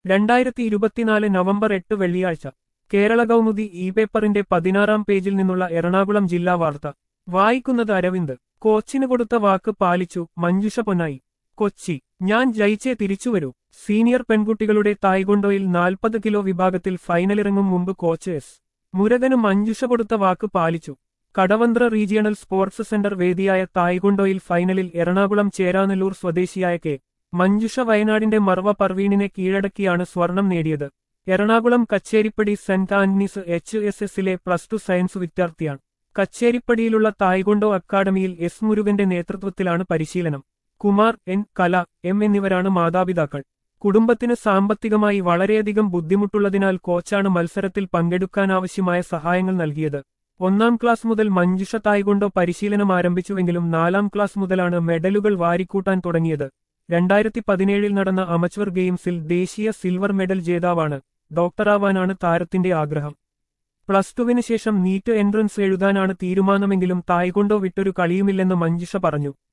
രണ്ടായിരത്തി ഇരുപത്തിനാല് നവംബർ എട്ട് വെള്ളിയാഴ്ച കേരള കൗമുദി ഇ പേപ്പറിന്റെ പതിനാറാം പേജിൽ നിന്നുള്ള എറണാകുളം ജില്ലാ വാർത്ത വായിക്കുന്നത് അരവിന്ദ് കോച്ചിന് കൊടുത്ത വാക്ക് പാലിച്ചു മഞ്ജുഷ പൊന്നായി കൊച്ചി ഞാൻ ജയിച്ചേ തിരിച്ചുവരൂ സീനിയർ പെൺകുട്ടികളുടെ തായ്കൊണ്ടോയിൽ നാൽപ്പത് കിലോ വിഭാഗത്തിൽ ഫൈനലിറങ്ങും മുമ്പ് കോച്ച് എസ് മുരകന് മഞ്ജുഷ കൊടുത്ത വാക്ക് പാലിച്ചു കടവന്ത്ര റീജിയണൽ സ്പോർട്സ് സെന്റർ വേദിയായ തായ്കൊണ്ടോയിൽ ഫൈനലിൽ എറണാകുളം ചേരാനെല്ലൂർ സ്വദേശിയായ കെ മഞ്ജുഷ വയനാടിന്റെ മർവ പർവീണിനെ കീഴടക്കിയാണ് സ്വർണം നേടിയത് Ernakulam Kacheripady saint Antony's H S എസിലെ പ്ലസ് ടു സയൻസ് വിദ്യാർത്ഥിയാണ് കച്ചേരിപ്പടിയിലുള്ള തായ്കൊണ്ടോ അക്കാദമിയിൽ എസ് മുരുകന്റെ നേതൃത്വത്തിലാണ് പരിശീലനം കുമാർ എൻ കല എം എന്നിവരാണ് മാതാപിതാക്കൾ കുടുംബത്തിന് സാമ്പത്തികമായി വളരെയധികം ബുദ്ധിമുട്ടുള്ളതിനാൽ കോച്ചാണ് മത്സരത്തിൽ പങ്കെടുക്കാനാവശ്യമായ സഹായങ്ങൾ നൽകിയത് ഒന്നാം ക്ലാസ് മുതൽ മഞ്ജുഷ തായ്കൊണ്ടോ പരിശീലനം ആരംഭിച്ചുവെങ്കിലും നാലാം ക്ലാസ് മുതലാണ് മെഡലുകൾ വാരിക്കൂട്ടാൻ തുടങ്ങിയത് രണ്ടായിരത്തി പതിനേഴിൽ നടന്ന അമച്വർ ഗെയിംസിൽ ദേശീയ സിൽവർ മെഡൽ ജേതാവാണ് ഡോക്ടറാവാനാണ് താരത്തിന്റെ ആഗ്രഹം പ്ലസ് ടുവിന് ശേഷം നീറ്റ് എൻട്രൻസ് എഴുതാനാണ് തീരുമാനമെങ്കിലും തായ്കൊണ്ടോ വിട്ടൊരു കളിയുമില്ലെന്ന് മഞ്ജുഷ പറഞ്ഞു